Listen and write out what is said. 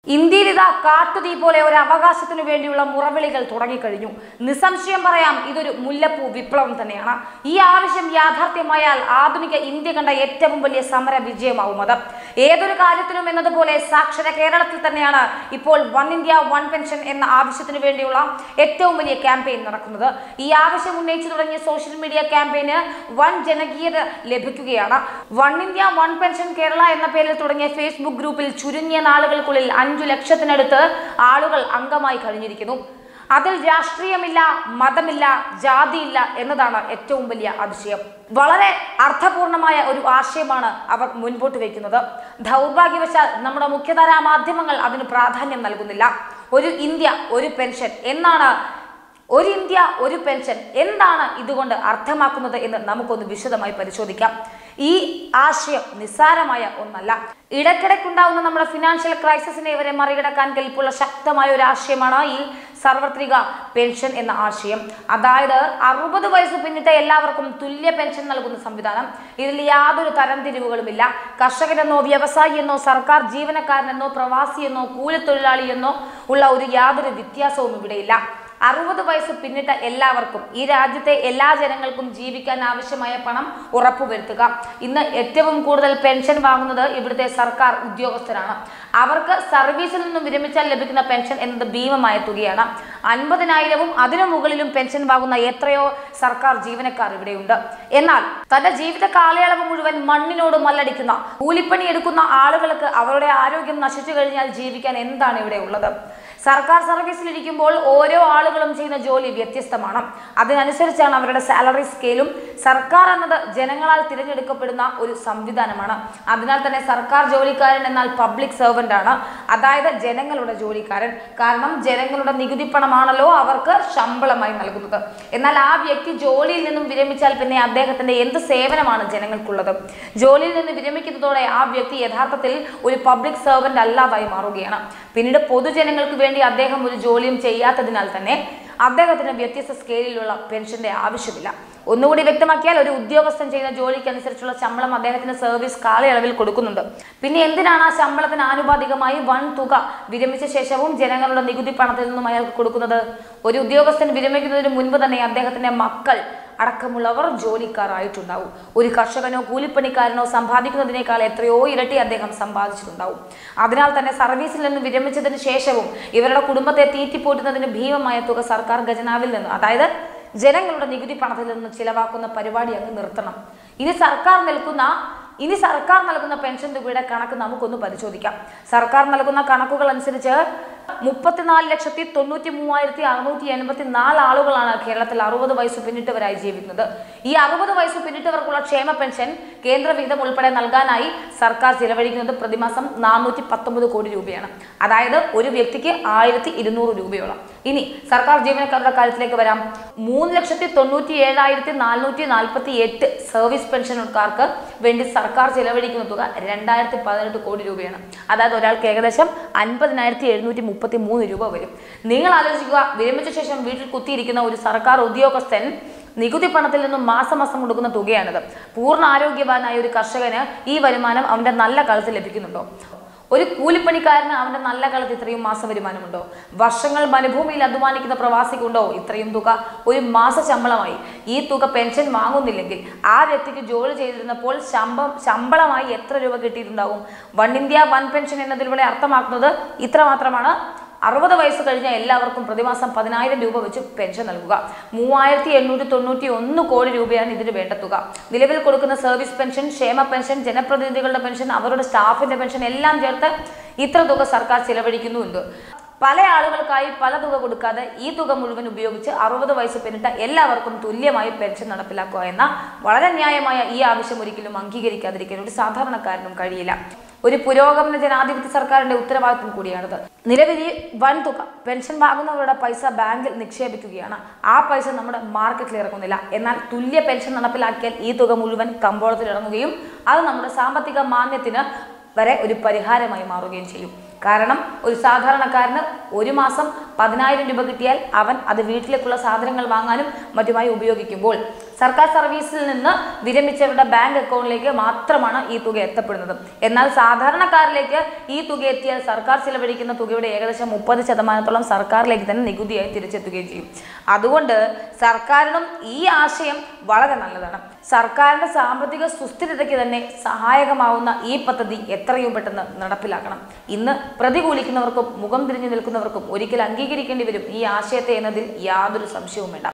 ഇന്ത്യയിൽ ഇതാ കാട്ടുതീ പോലെ ഒരു അവകാശത്തിനു വേണ്ടിയുള്ള മുറവിളികൾ തുടങ്ങിക്കഴിഞ്ഞു നിസ്സംശയം പറയാം ഇതൊരു മുല്ലപ്പൂ വിപ്ലവം തന്നെയാണ് ഈ ആവശ്യം യാഥാർത്ഥ്യമായാൽ ആധുനിക ഇന്ത്യ കണ്ട ഏറ്റവും വലിയ സമര വിജയമാവും അത് ഏതൊരു കാര്യത്തിനും എന്നതുപോലെ സാക്ഷര കേരളത്തിൽ തന്നെയാണ് ഇപ്പോൾ വൺ ഇന്ത്യ വൺ പെൻഷൻ എന്ന ആവശ്യത്തിനു വേണ്ടിയുള്ള ഏറ്റവും വലിയ ക്യാമ്പയിൻ നടക്കുന്നത് ഈ ആവശ്യം ഉന്നയിച്ചു തുടങ്ങിയ സോഷ്യൽ മീഡിയ ക്യാമ്പയിന് വൻ ജനകീയത ലഭിക്കുകയാണ് one India one pension Kerala എന്ന പേരിൽ തുടങ്ങിയ ഫേസ്ബുക്ക് ഗ്രൂപ്പിൽ ചുരുങ്ങിയ നാളുകൾക്കുള്ളിൽ അഞ്ചു ലക്ഷത്തിനടുത്ത് ആളുകൾ അംഗമായി കഴിഞ്ഞിരിക്കുന്നു അതിൽ രാഷ്ട്രീയമില്ല മതമില്ല ജാതിയില്ല എന്നതാണ് ഏറ്റവും വലിയ അതിശയം വളരെ അർത്ഥപൂർണമായ ഒരു ആശയമാണ് അവർ മുൻപോട്ട് വയ്ക്കുന്നത് ദൗർഭാഗ്യവശാൽ നമ്മുടെ മുഖ്യധാരാ മാധ്യമങ്ങൾ അതിന് പ്രാധാന്യം നൽകുന്നില്ല ഒരു ഇന്ത്യ ഒരു പെൻഷൻ എന്നാണ് ഒരു ഇന്ത്യ ഒരു പെൻഷൻ എന്താണ് ഇതുകൊണ്ട് അർത്ഥമാക്കുന്നത് എന്ന് നമുക്കൊന്ന് വിശദമായി പരിശോധിക്കാം ഈ ആശയം നിസ്സാരമായ ഒന്നല്ല ഇടയ്ക്കിടയ്ക്കുണ്ടാവുന്ന നമ്മുടെ ഫിനാൻഷ്യൽ ക്രൈസിസിനെ ഇവരെ മറികടക്കാൻ കെൽപ്പുള്ള ശക്തമായ ഒരു ആശയമാണ് ഈ സാർവത്രിക പെൻഷൻ എന്ന ആശയം അതായത് അറുപത് വയസ്സ് പിന്നിട്ട എല്ലാവർക്കും തുല്യ പെൻഷൻ നൽകുന്ന സംവിധാനം ഇതിൽ യാതൊരു തരംതിരിവുകളുമില്ല കർഷകനെന്നോ വ്യവസായിയെന്നോ സർക്കാർ ജീവനക്കാരനെന്നോ പ്രവാസിയെന്നോ കൂലിത്തൊഴിലാളിയെന്നോ ഉള്ള ഒരു യാതൊരു വ്യത്യാസവും ഇവിടെയില്ല അറുപത് വയസ്സ് പിന്നിട്ട എല്ലാവർക്കും ഈ രാജ്യത്തെ എല്ലാ ജനങ്ങൾക്കും ജീവിക്കാൻ ആവശ്യമായ പണം ഉറപ്പുവരുത്തുക ഇന്ന് ഏറ്റവും കൂടുതൽ പെൻഷൻ വാങ്ങുന്നത് ഇവിടുത്തെ സർക്കാർ ഉദ്യോഗസ്ഥരാണ് അവർക്ക് സർവീസിൽ നിന്നും വിരമിച്ചാൽ ലഭിക്കുന്ന പെൻഷൻ എന്നത് ഭീമമായ തുകയാണ് അൻപതിനായിരവും അതിനു മുകളിലും പെൻഷൻ വാങ്ങുന്ന എത്രയോ സർക്കാർ ജീവനക്കാർ ഇവിടെയുണ്ട് എന്നാൽ തന്റെ ജീവിത കാലയളവ് മുഴുവൻ മണ്ണിനോട് മല്ലടിക്കുന്ന കൂലിപ്പണി എടുക്കുന്ന ആളുകൾക്ക് അവരുടെ ആരോഗ്യം നശിച്ചു കഴിഞ്ഞാൽ ജീവിക്കാൻ എന്താണ് ഇവിടെ ഉള്ളത് സർക്കാർ സർവീസിലിരിക്കുമ്പോൾ ഓരോ ആളുകളും ചെയ്യുന്ന ജോലി വ്യത്യസ്തമാണ് അതിനനുസരിച്ചാണ് അവരുടെ സാലറി സ്കെയിലും സർക്കാർ എന്നത് ജനങ്ങളാൽ തിരഞ്ഞെടുക്കപ്പെടുന്ന ഒരു സംവിധാനമാണ് അതിനാൽ തന്നെ സർക്കാർ ജോലിക്കാരൻ എന്നാൽ പബ്ലിക് സെർവൻ്റ് ആണ് അതായത് ജനങ്ങളുടെ ജോലിക്കാരൻ കാരണം ജനങ്ങളുടെ നികുതി പണമാണല്ലോ അവർക്ക് ശമ്പളമായി നൽകുന്നത് എന്നാൽ ആ വ്യക്തി ജോലിയിൽ നിന്നും വിരമിച്ചാൽ പിന്നെ അദ്ദേഹത്തിന്റെ എന്ത് സേവനമാണ് ജനങ്ങൾക്കുള്ളത് ജോലിയിൽ നിന്ന് വിരമിക്കുന്നതോടെ ആ വ്യക്തി യഥാർത്ഥത്തിൽ ഒരു പബ്ലിക് സെർവൻ്റ് അല്ലാതായി മാറുകയാണ് പിന്നീട് പൊതുജനങ്ങൾക്ക് വേണ്ടി അദ്ദേഹം ഒരു ജോലിയും ചെയ്യാത്തതിനാൽ തന്നെ അദ്ദേഹത്തിന് വ്യത്യസ്ത സ്കെയിലിലുള്ള പെൻഷന്റെ ആവശ്യമില്ല ഒന്നുകൂടി വ്യക്തമാക്കിയാൽ ഒരു ഉദ്യോഗസ്ഥൻ ചെയ്യുന്ന ജോലിക്ക് അനുസരിച്ചുള്ള ശമ്പളം അദ്ദേഹത്തിന് സർവീസ് കാലയളവിൽ കൊടുക്കുന്നുണ്ട് പിന്നെ എന്തിനാണ് ആ ശമ്പളത്തിന് ആനുപാതികമായി വൻ തുക വിരമിച്ച ശേഷവും ജനങ്ങളുടെ നികുതി പണത്തിൽ നിന്നും അയാൾക്ക് കൊടുക്കുന്നത് ഒരു ഉദ്യോഗസ്ഥൻ വിരമിക്കുന്നതിന് മുൻപ് തന്നെ അദ്ദേഹത്തിന്റെ മക്കൾ അടക്കമുള്ളവർ ജോലിക്കാരായിട്ടുണ്ടാവും ഒരു കർഷകനോ കൂലിപ്പണിക്കാരനോ സമ്പാദിക്കുന്നതിനേക്കാൾ എത്രയോ ഇരട്ടി അദ്ദേഹം സമ്പാദിച്ചിട്ടുണ്ടാവും അതിനാൽ തന്നെ സർവീസിൽ നിന്ന് വിരമിച്ചതിന് ശേഷവും ഇവരുടെ കുടുംബത്തെ തീറ്റിപ്പോറ്റുന്നതിന് ഭീമമായ തുക സർക്കാർ ഖജനാവിൽ നിന്ന് അതായത് ജനങ്ങളുടെ നികുതി പണത്തിൽ നിന്ന് ചിലവാക്കുന്ന പരിപാടി അങ്ങ് നിർത്തണം ഇനി സർക്കാർ നൽകുന്ന ഇനി സർക്കാർ നൽകുന്ന പെൻഷൻ തുകയുടെ കണക്ക് നമുക്കൊന്ന് പരിശോധിക്കാം സർക്കാർ നൽകുന്ന കണക്കുകൾ അനുസരിച്ച് മുപ്പത്തിനാല് ലക്ഷത്തി തൊണ്ണൂറ്റി മൂവായിരത്തി അറുന്നൂറ്റി എൺപത്തി നാല് ആളുകളാണ് കേരളത്തിൽ അറുപത് വയസ്സ് പിന്നിട്ടവരായി ജീവിക്കുന്നത് ഈ അറുപത് വയസ്സ് പിന്നിട്ടവർക്കുള്ള ക്ഷേമ പെൻഷൻ കേന്ദ്ര വിഹിതം ഉൾപ്പെടെ നൽകാനായി സർക്കാർ ചിലവഴിക്കുന്നത് പ്രതിമാസം നാനൂറ്റി പത്തൊമ്പത് കോടി രൂപയാണ് അതായത് ഒരു വ്യക്തിക്ക് ആയിരത്തി ഇരുന്നൂറ് രൂപയോളം ഇനി സർക്കാർ ജീവനക്കാരുടെ കാര്യത്തിലേക്ക് വരാം മൂന്ന് ലക്ഷത്തി തൊണ്ണൂറ്റി ഏഴായിരത്തി നാനൂറ്റി നാൽപ്പത്തി എട്ട് സർവീസ് പെൻഷൻകാർക്ക് വേണ്ടി സർക്കാർ ചിലവഴിക്കുന്ന തുക രണ്ടായിരത്തി പതിനെട്ട് കോടി രൂപയാണ് അതായത് ഒരാൾക്ക് ഏകദേശം അൻപതിനായിരത്തി എഴുന്നൂറ്റി മുപ്പത്തി മൂന്ന് രൂപ വരും നിങ്ങൾ ആലോചിക്കുക വിരമിച്ച ശേഷം വീട്ടിൽ കുത്തിയിരിക്കുന്ന ഒരു സർക്കാർ ഉദ്യോഗസ്ഥൻ നികുതി പണത്തിൽ നിന്നും മാസം മാസം കൊടുക്കുന്ന തുകയാണിത് പൂർണ്ണ ആരോഗ്യവാനായ ഒരു കർഷകന് ഈ വരുമാനം അവന്റെ നല്ല കാലത്ത് ലഭിക്കുന്നുണ്ടോ ഒരു കൂലിപ്പണിക്കാരന് അവന്റെ നല്ല കാലത്ത് ഇത്രയും മാസ വരുമാനമുണ്ടോ വർഷങ്ങൾ മരുഭൂമിയിൽ അധ്വാനിക്കുന്ന പ്രവാസിക്കുണ്ടോ ഇത്രയും തുക ഒരു മാസ ശമ്പളമായി ഈ തുക പെൻഷൻ വാങ്ങുന്നില്ലെങ്കിൽ ആ വ്യക്തിക്ക് ജോലി ചെയ്തിരുന്നപ്പോൾ ശമ്പളം ശമ്പളമായി എത്ര രൂപ കിട്ടിയിട്ടുണ്ടാവും വൺ ഇന്ത്യ വൺ പെൻഷൻ എന്നതിലൂടെ അർത്ഥമാക്കുന്നത് ഇത്ര മാത്രമാണ് അറുപത് വയസ്സ് കഴിഞ്ഞ എല്ലാവർക്കും പ്രതിമാസം പതിനായിരം രൂപ വെച്ച് പെൻഷൻ നൽകുക മൂവായിരത്തി എണ്ണൂറ്റി തൊണ്ണൂറ്റി ഒന്ന് കോടി രൂപയാണ് ഇതിന് വേണ്ട തുക നിലവിൽ കൊടുക്കുന്ന സർവീസ് പെൻഷൻ ക്ഷേമ പെൻഷൻ ജനപ്രതിനിധികളുടെ പെൻഷൻ അവരുടെ സ്റ്റാഫിന്റെ പെൻഷൻ എല്ലാം ചേർത്ത് ഇത്ര തുക സർക്കാർ ചിലവഴിക്കുന്നുണ്ട് പല ആളുകൾക്കായി പല തുക കൊടുക്കാതെ ഈ തുക മുഴുവൻ ഉപയോഗിച്ച് അറുപത് വയസ്സ് പിന്നിട്ട എല്ലാവർക്കും തുല്യമായി പെൻഷൻ നടപ്പിലാക്കുക എന്ന വളരെ ന്യായമായ ഈ ആവശ്യം ഒരിക്കലും അംഗീകരിക്കാതിരിക്കാൻ ഒരു സാധാരണക്കാരനും കഴിയില്ല ഒരു പുരോഗമന ജനാധിപത്യ സർക്കാരിന്റെ ഉത്തരവാദിത്വം കൂടിയാണിത് നിലവിൽ ഈ വൻ തുക പെൻഷൻ വാങ്ങുന്നവരുടെ പൈസ ബാങ്കിൽ നിക്ഷേപിക്കുകയാണ് ആ പൈസ നമ്മുടെ മാർക്കറ്റിൽ ഇറങ്ങുന്നില്ല എന്നാൽ തുല്യ പെൻഷൻ നടപ്പിലാക്കിയാൽ ഈ തുക മുഴുവൻ കമ്പോളത്തിൽ ഇറങ്ങുകയും അത് നമ്മുടെ സാമ്പത്തിക മാന്യത്തിന് വരെ ഒരു പരിഹാരമായി മാറുകയും ചെയ്യും കാരണം ഒരു സാധാരണക്കാരന് ഒരു മാസം പതിനായിരം രൂപ കിട്ടിയാൽ അവൻ അത് വീട്ടിലേക്കുള്ള സാധനങ്ങൾ വാങ്ങാനും മറ്റുമായി ഉപയോഗിക്കുമ്പോൾ സർക്കാർ സർവീസിൽ നിന്ന് വിരമിച്ചവരുടെ ബാങ്ക് അക്കൗണ്ടിലേക്ക് മാത്രമാണ് ഈ തുക എത്തപ്പെടുന്നത് എന്നാൽ സാധാരണക്കാരിലേക്ക് ഈ തുക എത്തിയാൽ സർക്കാർ ചിലവഴിക്കുന്ന തുകയുടെ ഏകദേശം മുപ്പത് ശതമാനത്തോളം സർക്കാരിലേക്ക് തന്നെ നികുതിയായി തിരിച്ചെത്തുകയും ചെയ്യും അതുകൊണ്ട് സർക്കാരിനും ഈ ആശയം വളരെ നല്ലതാണ് സർക്കാരിന്റെ സാമ്പത്തിക സുസ്ഥിരതയ്ക്ക് തന്നെ സഹായകമാവുന്ന ഈ പദ്ധതി എത്രയും പെട്ടെന്ന് നടപ്പിലാക്കണം ഇന്ന് പ്രതികൂലിക്കുന്നവർക്കും മുഖം തിരിഞ്ഞു നിൽക്കുന്നവർക്കും ഒരിക്കൽ അംഗീകരിക്കേണ്ടി വരും ഈ ആശയത്തെ എന്നതിൽ യാതൊരു സംശയവും വേണ്ട